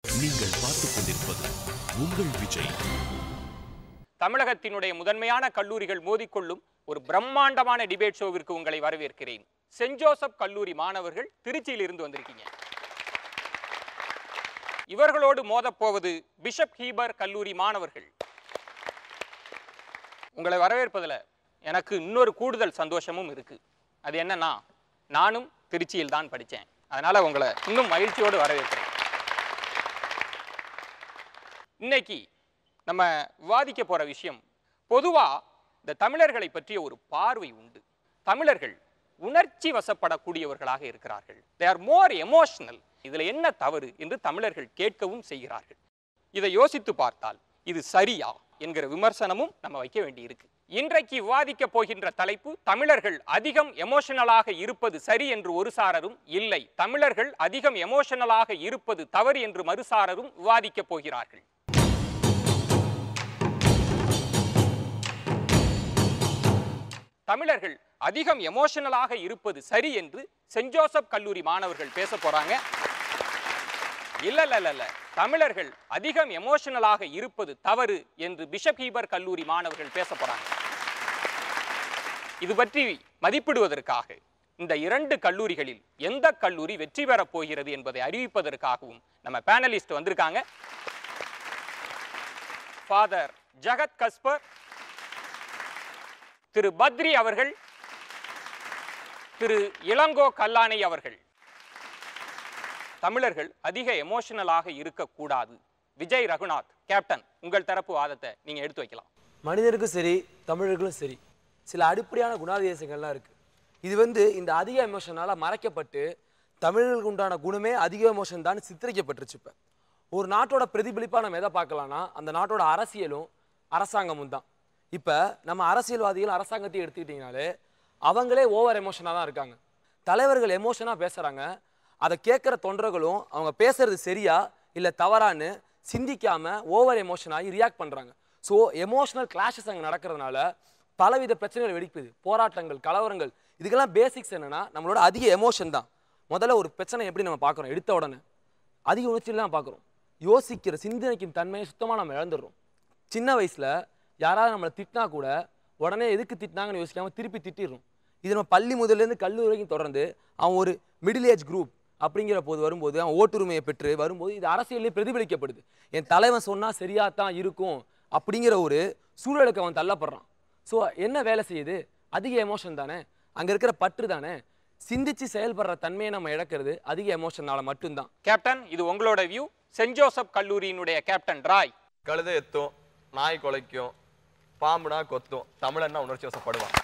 நீங்கள் பார்த்துக் கொண்டிருப்பது உங்கள் விஜய் தமிழகத்தினுடைய முதன்மையான கல்லூரிகள் மோதிக்கொள்ளும் ஒரு பிரம்மாண்டமான டிபேட் ஷோவிற்கு உங்களை வரவேற்கிறேன் சென்ட் ஜோசப் கல்லூரி மாணவர்கள் திருச்சியில் இருந்து வந்திருக்கீங்க இவர்களோடு மோதப்போவது பிஷப் ஹீபர் கல்லூரி மாணவர்கள் உங்களை வரவேற்பதில் எனக்கு இன்னொரு கூடுதல் சந்தோஷமும் இருக்கு அது என்னன்னா நானும் திருச்சியில் தான் படித்தேன் அதனால உங்களை இன்னும் மகிழ்ச்சியோடு வரவேற்கிறேன் இன்னைக்கு நம்ம விவாதிக்க போற விஷயம் பொதுவா இந்த தமிழர்களை பற்றிய ஒரு பார்வை உண்டு தமிழர்கள் உணர்ச்சி வசப்படக்கூடியவர்களாக இருக்கிறார்கள் தே ஆர் மோர் எமோஷனல் இதுல என்ன தவறு என்று தமிழர்கள் கேட்கவும் செய்கிறார்கள் இதை யோசித்து பார்த்தால் இது சரியா என்கிற விமர்சனமும் நம்ம வைக்க வேண்டியிருக்கு இன்றைக்கு விவாதிக்க போகின்ற தலைப்பு தமிழர்கள் அதிகம் எமோஷனலாக இருப்பது சரி என்று ஒரு சாரரும் இல்லை தமிழர்கள் அதிகம் எமோஷனலாக இருப்பது தவறு என்று மறுசாரரும் விவாதிக்க போகிறார்கள் தமிழர்கள் அதிகம் எமோஷனலாக இருப்பது சரி என்று சென்ட் ஜோசப் கல்லூரி மாணவர்கள் பேச போறாங்க இல்ல இல்ல இல்ல இல்ல தமிழர்கள் அதிகம் எமோஷனலாக இருப்பது தவறு என்று பிஷப் ஹீபர் கல்லூரி மாணவர்கள் பேச போறாங்க இது பற்றி மதிப்பிடுவதற்காக இந்த இரண்டு கல்லூரிகளில் எந்த கல்லூரி வெற்றி பெறப் போகிறது என்பதை அறிவிப்பதற்காகவும் நம்ம பேனலிஸ்ட் வந்திருக்காங்க ஃபாதர் ஜகத் கஸ்பர் திரு பத்ரி அவர்கள் திரு இளங்கோ கல்லானை அவர்கள் தமிழர்கள் அதிக எமோஷனலாக இருக்கக்கூடாது விஜய் ரகுநாத் கேப்டன் உங்கள் தரப்பு வாதத்தை நீங்க எடுத்து வைக்கலாம் மனிதருக்கும் சரி தமிழர்களும் சரி சில அடிப்படையான குணாதிசயங்கள்லாம் இருக்கு இது வந்து இந்த அதிக எமோஷனால மறைக்கப்பட்டு தமிழர்களுக்கு உண்டான குணமே அதிக எமோஷன் தான் சித்தரிக்கப்பட்டுருச்சு இப்போ ஒரு நாட்டோட பிரதிபலிப்பாக நம்ம எதை பார்க்கலாம்னா அந்த நாட்டோட அரசியலும் அரசாங்கமும் தான் இப்போ நம்ம அரசியல்வாதிகள் அரசாங்கத்தையும் எடுத்துக்கிட்டிங்கனாலே அவங்களே ஓவர் எமோஷனாக தான் இருக்காங்க தலைவர்கள் எமோஷனாக பேசுகிறாங்க அதை கேட்குற தொண்டர்களும் அவங்க பேசுறது சரியா இல்லை தவறான்னு சிந்திக்காம ஓவர் எமோஷன் ஆகி ரியாக்ட் பண்ணுறாங்க ஸோ எமோஷனல் கிளாஷஸ் அங்கே நடக்கிறதுனால பலவித பிரச்சனைகள் வெடிக்குது போராட்டங்கள் கலவரங்கள் இதுக்கெல்லாம் பேசிக்ஸ் என்னன்னா நம்மளோட அதிக எமோஷன் தான் முதல்ல ஒரு பிரச்சனை எப்படி நம்ம பார்க்குறோம் எடுத்த உடனே அதிக உணர்ச்சியில் தான் பார்க்குறோம் யோசிக்கிற சிந்தனைக்கும் தன்மையை சுத்தமாக நம்ம இழந்துடுறோம் சின்ன வயசில் யாராவது நம்மளை திட்டினா கூட உடனே எதுக்கு திட்டினாங்கன்னு யோசிக்காம திருப்பி திட்டிடுறோம் இது நம்ம பள்ளி முதல்லேருந்து கல்லூரி வரைக்கும் தொடர்ந்து அவன் ஒரு மிடில் ஏஜ் குரூப் அப்படிங்கிற போது வரும்போது அவன் ஓட்டுரிமையை பெற்று வரும்போது இது அரசியலே பிரதிபலிக்கப்படுது என் தலைவன் சொன்னால் சரியாக தான் இருக்கும் அப்படிங்கிற ஒரு சூழலுக்கு அவன் தள்ளப்படுறான் ஸோ என்ன வேலை செய்யுது அதிக எமோஷன் தானே அங்கே இருக்கிற பற்று தானே சிந்திச்சு செயல்படுற தன்மையை நம்ம இழக்கிறது அதிக எமோஷனால மட்டும்தான் கேப்டன் இது உங்களோட வியூ சென்ட் ஜோசப் கல்லூரியினுடைய கேப்டன் ராய் கழுதை எத்தும் நாய் குலைக்கும் பாம்புனா கொத்தும் தமிழன்னா உணர்ச்சி வசப்படுவான்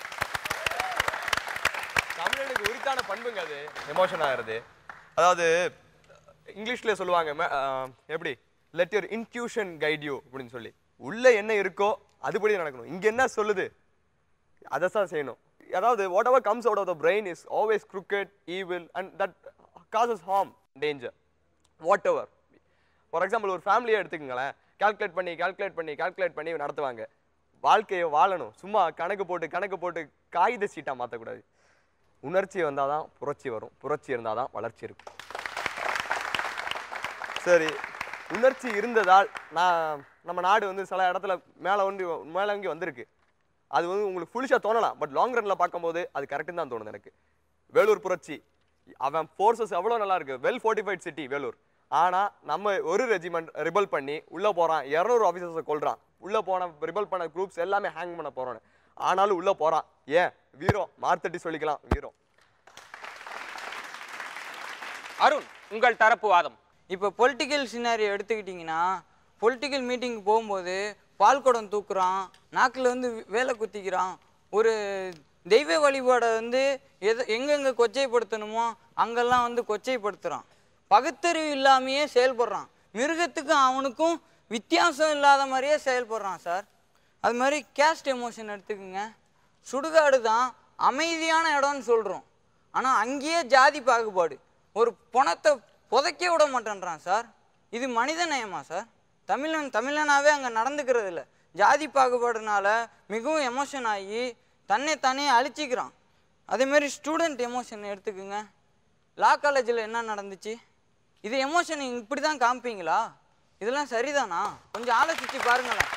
தமிழனுக்கு உரித்தான பண்புங்க அது எமோஷன் ஆகிறது அதாவது இங்கிலீஷ்ல சொல்லுவாங்க ம- ஆஹ், எப்படி let your intuition guide you அப்படின்னு சொல்லி உள்ள என்ன இருக்கோ அதுபடி நடக்கணும் இங்க என்ன சொல்லுது அதை தான் செய்யணும் அதாவது whatever comes out of the brain is always crooked evil and that causes harm danger whatever for example ஒரு ஃபேமிலியை எடுத்துக்கங்களேன் கால்குலேட் பண்ணி கால்குலேட் பண்ணி கால்குலேட் பண்ணி நடத்துவாங்க வாழ்க்கையை வாழணும் சும்மா கணக்கு போட்டு கணக்கு போட்டு காகித சீட்டாக மாற்றக்கூடாது உணர்ச்சி வந்தால் தான் புரட்சி வரும் புரட்சி இருந்தால் தான் வளர்ச்சி இருக்கும் சரி உணர்ச்சி இருந்ததால் நான் நம்ம நாடு வந்து சில இடத்துல மேலே வந்து மேலோங்கி வந்திருக்கு அது வந்து உங்களுக்கு ஃபுல்லிஷாக தோணலாம் பட் லாங் ரன்னில் பார்க்கும்போது அது கரெக்டுன்னு தான் தோணுது எனக்கு வேலூர் புரட்சி அவன் ஃபோர்ஸஸ் எவ்வளோ நல்லா இருக்கு வெல் ஃபோர்ட்டிஃபைட் சிட்டி வேலூர் ஆனால் நம்ம ஒரு ரெஜிமெண்ட் ரிபல் பண்ணி உள்ளே போகிறான் இரநூறு ஆஃபீஸர்ஸை கொல்றான் உள்ளே போன ரிபல் பண்ண குரூப்ஸ் எல்லாமே ஹேங் பண்ண போகிறோன்னு ஆனாலும் உள்ளே போகிறான் ஏன் வீரம் மார்த்தட்டி சொல்லிக்கலாம் வீரம் அருண் உங்கள் தரப்பு வாதம் இப்போ பொலிட்டிக்கல் சினாரியோ எடுத்துக்கிட்டிங்கன்னா பொலிட்டிக்கல் மீட்டிங் போகும்போது பால் குடம் தூக்குறான் நாக்கில் வந்து வேலை குத்திக்கிறான் ஒரு தெய்வ வழிபாடை வந்து எது எங்கெங்கே கொச்சைப்படுத்தணுமோ அங்கெல்லாம் வந்து கொச்சைப்படுத்துகிறான் பகுத்தறிவு இல்லாமையே செயல்படுறான் மிருகத்துக்கும் அவனுக்கும் வித்தியாசம் இல்லாத மாதிரியே செயல்படுறான் சார் அது மாதிரி கேஸ்ட் எமோஷன் எடுத்துக்கோங்க சுடுகாடு தான் அமைதியான இடம்னு சொல்கிறோம் ஆனால் அங்கேயே ஜாதி பாகுபாடு ஒரு பணத்தை புதைக்க விட மாட்டேன்றான் சார் இது மனித நேயமா சார் தமிழன் தமிழனாவே அங்கே நடந்துக்கிறது இல்லை ஜாதி பாகுபாடுனால மிகவும் எமோஷன் ஆகி தன்னை தானே அழிச்சிக்கிறான் அதே மாதிரி ஸ்டூடெண்ட் எமோஷன் எடுத்துக்கோங்க லா காலேஜில் என்ன நடந்துச்சு இது எமோஷன் இப்படி தான் காமிப்பீங்களா இதெல்லாம் சரிதானா கொஞ்சம் ஆலோசிச்சு பாருங்களேன்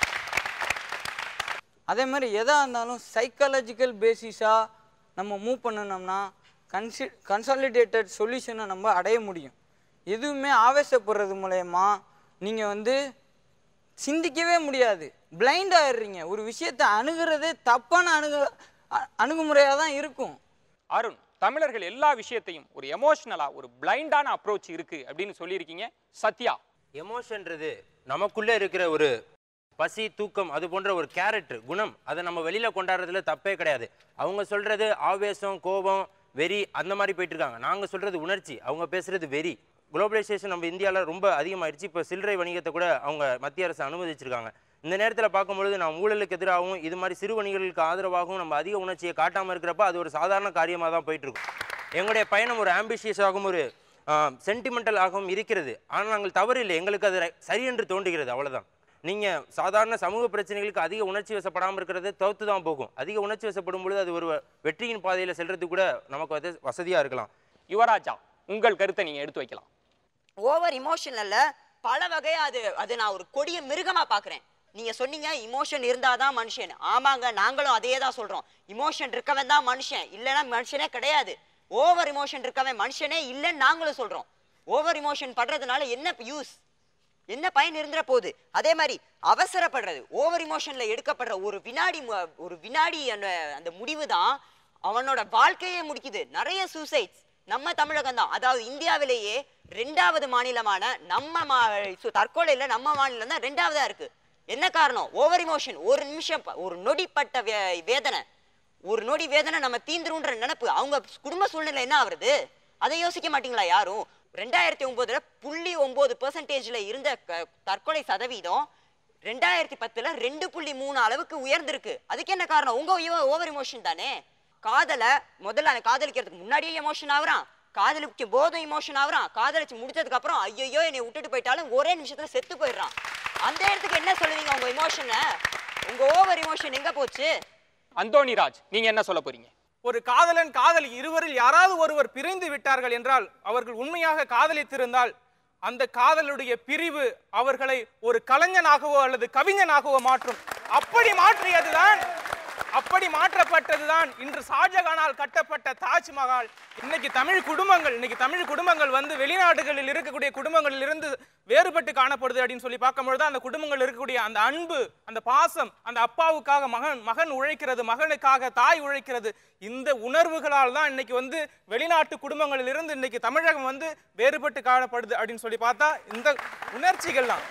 அதே மாதிரி எதாக இருந்தாலும் சைக்காலஜிக்கல் பேசிஸாக நம்ம மூவ் பண்ணணும்னா கன்சி கன்சாலிடேட்டட் சொல்யூஷனை நம்ம அடைய முடியும் எதுவுமே ஆவேசப்படுறது மூலயமா நீங்கள் வந்து சிந்திக்கவே முடியாது பிளைண்ட் ஆயிடுறீங்க ஒரு விஷயத்தை அணுகிறதே தப்பான அணுகு அ- அணுகுமுறையாக தான் இருக்கும் அருண் தமிழர்கள் எல்லா விஷயத்தையும் ஒரு எமோஷனலா ஒரு பிளைண்டான அப்ரோச் இருக்கு அப்படின்னு சொல்லியிருக்கீங்க சத்யா எமோஷன்றது நமக்குள்ளே இருக்கிற ஒரு பசி தூக்கம் அது போன்ற ஒரு கேரக்டர் குணம் அதை நம்ம வெளியில் கொண்டாடுறதுல தப்பே கிடையாது அவங்க சொல்கிறது ஆவேசம் கோபம் வெறி அந்த மாதிரி போயிட்டு இருக்காங்க நாங்கள் சொல்கிறது உணர்ச்சி அவங்க பேசுகிறது வெறி குளோபலைசேஷன் நம்ம இந்தியாவில் ரொம்ப அதிகமாயிடுச்சு இப்போ சில்லறை வணிகத்தை கூட அவங்க மத்திய அரசு அனுமதிச்சிருக்காங்க இந்த நேரத்தில் பார்க்கும்பொழுது நாம் ஊழலுக்கு எதிராகவும் இது மாதிரி சிறு வணிகர்களுக்கு ஆதரவாகவும் நம்ம அதிக உணர்ச்சியை காட்டாமல் இருக்கிறப்ப அது ஒரு சாதாரண காரியமாக தான் போயிட்டு இருக்கும் எங்களுடைய பயணம் ஒரு ஆம்பிஷியஸாகவும் ஒரு சென்டிமெண்டல் ஆகவும் இருக்கிறது ஆனால் நாங்கள் தவறு இல்லை எங்களுக்கு அது ரை- சரி என்று தோன்றுகிறது அவ்வளவுதான் நீங்கள் சாதாரண சமூக பிரச்சனைகளுக்கு அதிக உணர்ச்சி வசப்படாமல் இருக்கிறது தவிர்த்து தான் போகும் அதிக உணர்ச்சி வசப்படும் பொழுது அது ஒரு வெற்றியின் பாதையில் செல்றதுக்கு கூட நமக்கு வந்து வசதியாக இருக்கலாம் யுவராஜா உங்கள் கருத்தை நீங்க எடுத்து வைக்கலாம் ஓவர் இமோஷனல்ல பல வகையா அது அது நான் ஒரு கொடிய மிருகமா பாக்குறேன் நீங்க சொன்னீங்க இமோஷன் இருந்தாதான் மனுஷன் ஆமாங்க நாங்களும் அதே தான் சொல்றோம் இமோஷன் இருக்கவன் தான் மனுஷன் இல்லைன்னா மனுஷனே கிடையாது ஓவர் இமோஷன் இருக்கவன் மனுஷனே இல்லைன்னு நாங்களும் சொல்றோம் ஓவர் இமோஷன் படுறதுனால என்ன யூஸ் என்ன பயன் இருந்துற போகுது அதே மாதிரி அவசரப்படுறது ஓவர் இமோஷன்ல எடுக்கப்படுற ஒரு வினாடி மு- ஒரு வினாடி அந்த அந்த முடிவு தான் அவனோட வாழ்க்கையே முடிக்குது நிறைய சூசைட்ஸ் நம்ம தமிழகம் தான் அதாவது இந்தியாவிலேயே ரெண்டாவது மாநிலமான நம்ம மா சு- தற்கொலையில நம்ம மாநிலம் தான் ரெண்டாவதா இருக்கு என்ன காரணம் ஓவர் இமோஷன் ஒரு நிமிஷம் ப- ஒரு நொடிப்பட்ட வே- வேதனை ஒரு நொடி வேதனை நம்ம தீந்துருன்ற நினைப்பு அவங்க குடும்ப சூழ்நிலை என்ன ஆகுறது அதை யோசிக்க மாட்டீங்களா யாரும் ரெண்டாயிரத்தி ஒன்பதுல புள்ளி ஒன்பது பெர்சன்டேஜ்ல இருந்த க- தற்கொலை சதவீதம் ரெண்டாயிரத்தி பத்துல ரெண்டு புள்ளி மூணு அளவுக்கு உயர்ந்திருக்கு அதுக்கு என்ன காரணம் உங்க ஓவர் இமோஷன் தானே காதலை முதல்ல அவன் காதலிக்கிறதுக்கு முன்னாடியே எமோஷன் ஆகுறான் காதலிக்கு போதும் இமோஷன் ஆகுறான் காதலிச்சு முடிச்சதுக்கு அப்புறம் ஐயோ என்னை விட்டுட்டு போயிட்டாலும் ஒரே நிமிஷத்துல செத்து போயிடுறான் அந்த இடத்துக்கு என்ன சொல்லுவீங்க உங்க இமோஷனை உங்க ஓவர் இமோஷன் எங்க போச்சு அந்தோணிராஜ் நீங்க என்ன சொல்ல போறீங்க ஒரு காதலன் காதலி இருவரில் யாராவது ஒருவர் பிரிந்து விட்டார்கள் என்றால் அவர்கள் உண்மையாக காதலித்திருந்தால் அந்த காதலுடைய பிரிவு அவர்களை ஒரு கலைஞனாகவோ அல்லது கவிஞனாகவோ மாற்றும் அப்படி மாற்றியதுதான் அப்படி மாற்றப்பட்டதுதான் இன்று ஷாஜகானால் கட்டப்பட்ட தாஜ்மஹால் இன்னைக்கு தமிழ் குடும்பங்கள் இன்னைக்கு தமிழ் குடும்பங்கள் வந்து வெளிநாடுகளில் இருக்கக்கூடிய குடும்பங்களில் இருந்து வேறுபட்டு காணப்படுது அப்படின்னு சொல்லி பார்க்கும்பொழுது அந்த குடும்பங்கள் இருக்கக்கூடிய அந்த அன்பு அந்த பாசம் அந்த அப்பாவுக்காக மகன் மகன் உழைக்கிறது மகனுக்காக தாய் உழைக்கிறது இந்த உணர்வுகளால் தான் இன்னைக்கு வந்து வெளிநாட்டு குடும்பங்களில் இருந்து இன்னைக்கு தமிழகம் வந்து வேறுபட்டு காணப்படுது அப்படின்னு சொல்லி பார்த்தா இந்த உணர்ச்சிகள் தான்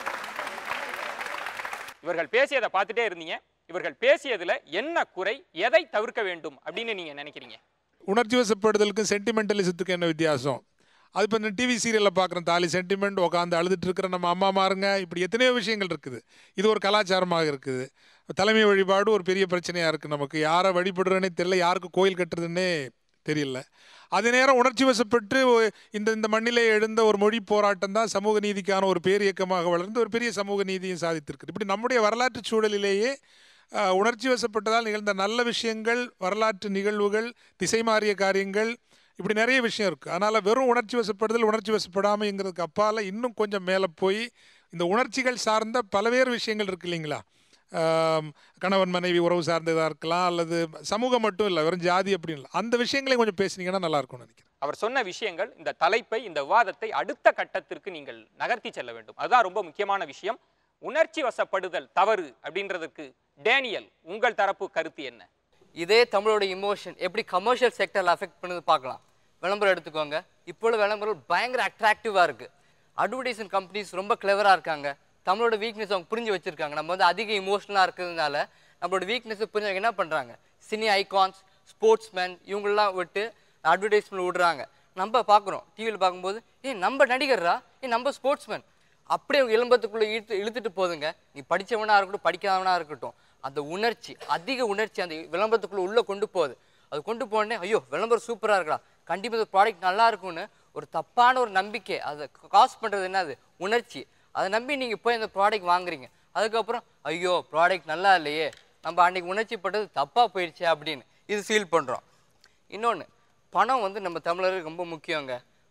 இவர்கள் பேசியதை பார்த்துட்டே இருந்தீங்க இவர்கள் பேசியதுல என்ன குறை எதை தவிர்க்க வேண்டும் அப்படின்னு நீங்க நினைக்கிறீங்க உணர்ச்சி வசப்படுதலுக்கும் சென்டிமெண்டலிசத்துக்கும் என்ன வித்தியாசம் அது இப்போ இந்த டிவி சீரியலில் பார்க்குறோம் தாலி சென்டிமெண்ட் உட்காந்து அழுதுட்டு இருக்கிற நம்ம அம்மா மாருங்க இப்படி எத்தனையோ விஷயங்கள் இருக்குது இது ஒரு கலாச்சாரமாக இருக்குது தலைமை வழிபாடு ஒரு பெரிய பிரச்சனையாக இருக்குது நமக்கு யாரை வழிபடுறேனே தெரியல யாருக்கு கோயில் கட்டுறதுன்னே தெரியல அதே நேரம் உணர்ச்சி வசப்பட்டு ஒ- இந்த இந்த மண்ணிலே எழுந்த ஒரு மொழி போராட்டம் தான் சமூக நீதிக்கான ஒரு பேர் இயக்கமாக வளர்ந்து ஒரு பெரிய சமூக நீதியும் சாதித்திருக்கு இப்படி நம்முடைய வரலாற்று சூழலிலேயே அஹ், உணர்ச்சி வசப்பட்டதால் நிகழ்ந்த நல்ல விஷயங்கள் வரலாற்று நிகழ்வுகள் திசை மாறிய காரியங்கள் இப்படி நிறைய விஷயம் இருக்குது அதனால் வெறும் உணர்ச்சி வசப்படுதல் உணர்ச்சி வசப்படாமைங்கிறதுக்கு அப்பால் இன்னும் கொஞ்சம் மேலே போய் இந்த உணர்ச்சிகள் சார்ந்த பல்வேறு விஷயங்கள் இருக்கு இல்லைங்களா ஆம், கணவன் மனைவி உறவு சார்ந்ததாக இருக்கலாம் அல்லது சமூகம் மட்டும் இல்லை வெறும் ஜாதி அப்படின்னு இல்லை அந்த விஷயங்களையும் கொஞ்சம் பேசுனீங்கன்னா நல்லா இருக்கும்னு நினைக்கிறேன் அவர் சொன்ன விஷயங்கள் இந்த தலைப்பை இந்த விவாதத்தை அடுத்த கட்டத்திற்கு நீங்கள் நகர்த்தி செல்ல வேண்டும் அதுதான் ரொம்ப முக்கியமான விஷயம் உணர்ச்சி வசப்படுதல் தவறு அப்படின்றதுக்கு டேனியல் உங்கள் தரப்பு கருத்து என்ன இதே தமிழோட இமோஷன் எப்படி கமர்ஷியல் செக்டரில் அஃபெக்ட் பண்ணுது பார்க்கலாம் விளம்பரம் எடுத்துக்கோங்க இப்போ உள்ள விளம்பரம் பயங்கர அட்ராக்டிவாக இருக்குது அட்வர்டைஸ்மெண்ட் கம்பெனிஸ் ரொம்ப கிளவராக இருக்காங்க தமிழோட வீக்னஸ் அவங்க புரிஞ்சு வச்சிருக்காங்க நம்ம வந்து அதிக இமோஷனலாக இருக்கிறதுனால நம்மளோட வீக்னஸ் புரிஞ்சவங்க என்ன பண்ணுறாங்க சினி ஐகான்ஸ் ஸ்போர்ட்ஸ்மேன் இவங்களெலாம் விட்டு அட்வர்டைஸ்மெண்ட் விடுறாங்க நம்ம பார்க்குறோம் டிவியில் பார்க்கும்போது ஏ நம்ம நடிகர்ரா ஏ நம்ம ஸ்போர்ட்ஸ்மேன் அப்படியே இளம்பத்துக்குள்ளே இழுத்து இழுத்துட்டு போதுங்க நீ படிச்சவனா இருக்கட்டும் படிக்காதவனா இருக்கட்டும் அந்த உணர்ச்சி அதிக உணர்ச்சி அந்த விளம்பரத்துக்குள்ள உள்ள கொண்டு போகுது அது கொண்டு போனே ஐயோ விளம்பரம் சூப்பராக இருக்கா கண்டிப்பாக இந்த ப்ராடக்ட் நல்லா இருக்கும்னு ஒரு தப்பான ஒரு நம்பிக்கை அதை காசு பண்ணுறது என்னது உணர்ச்சி அதை நம்பி நீங்கள் போய் அந்த ப்ராடக்ட் வாங்குறீங்க அதுக்கப்புறம் ஐயோ ப்ராடக்ட் நல்லா இல்லையே நம்ம அன்னைக்கு உணர்ச்சி பட்டது தப்பாக போயிடுச்சே அப்படின்னு இது ஃபீல் பண்ணுறோம் இன்னொன்று பணம் வந்து நம்ம தமிழருக்கு ரொம்ப முக்கியங்க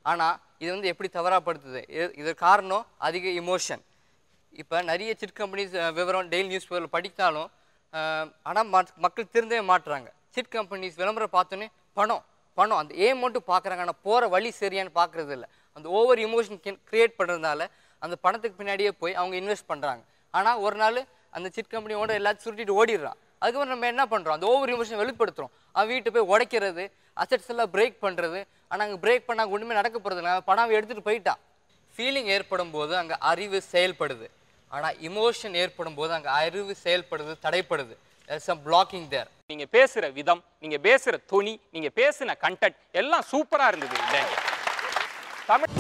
ஆனால் இது வந்து எப்படி தவறாப்படுத்துது இது- இது காரணம் அதிக இமோஷன் இப்போ நிறைய சிட் கம்பெனிஸ் விவரம் டெய்லி நியூஸ் பேப்பரில் படித்தாலும் ஆனால் மக்கள் திருந்தவே மாட்டுறாங்க சிட் கம்பெனிஸ் விளம்பரம் பார்த்தோன்னே பணம் பணம் அந்த ஏம் மட்டும் பார்க்குறாங்க ஆனால் போகிற வழி சரியான்னு பார்க்குறது இல்லை அந்த ஓவர் இமோஷன் கிரியேட் பண்ணுறதுனால அந்த பணத்துக்கு பின்னாடியே போய் அவங்க இன்வெஸ்ட் பண்ணுறாங்க ஆனால் ஒரு நாள் அந்த சிட் கம்பெனியோட எல்லாத்தையும் சுருட்டிட்டு ஓடிடுறான் அதுக்கப்புறம் நம்ம என்ன பண்ணுறோம் அந்த ஓவர் இமோஷன் வெளிப்படுத்துகிறோம் அவன் வீட்டை போய் உடைக்கிறது அசட்ஸ் எல்லாம் பிரேக் பண்ணுறது ஆனால் அங்கே பிரேக் பண்ணால் ஒன்றுமே நடக்க போகிறது இல்லை அவன் பணம் எடுத்துகிட்டு போயிட்டான் ஃபீலிங் ஏற்படும் போது அங்கே அறிவு செயல்படுது ஆனால் இமோஷன் ஏற்படும் போது அங்கே அறிவு செயல்படுது தடைப்படுது சம் பிளாக்கிங் தேர் நீங்க பேசுற விதம் நீங்க பேசுற தொனி நீங்க பேசின கண்டென்ட் எல்லாம் சூப்பரா இருந்தது இல்லைங்க தமிழ்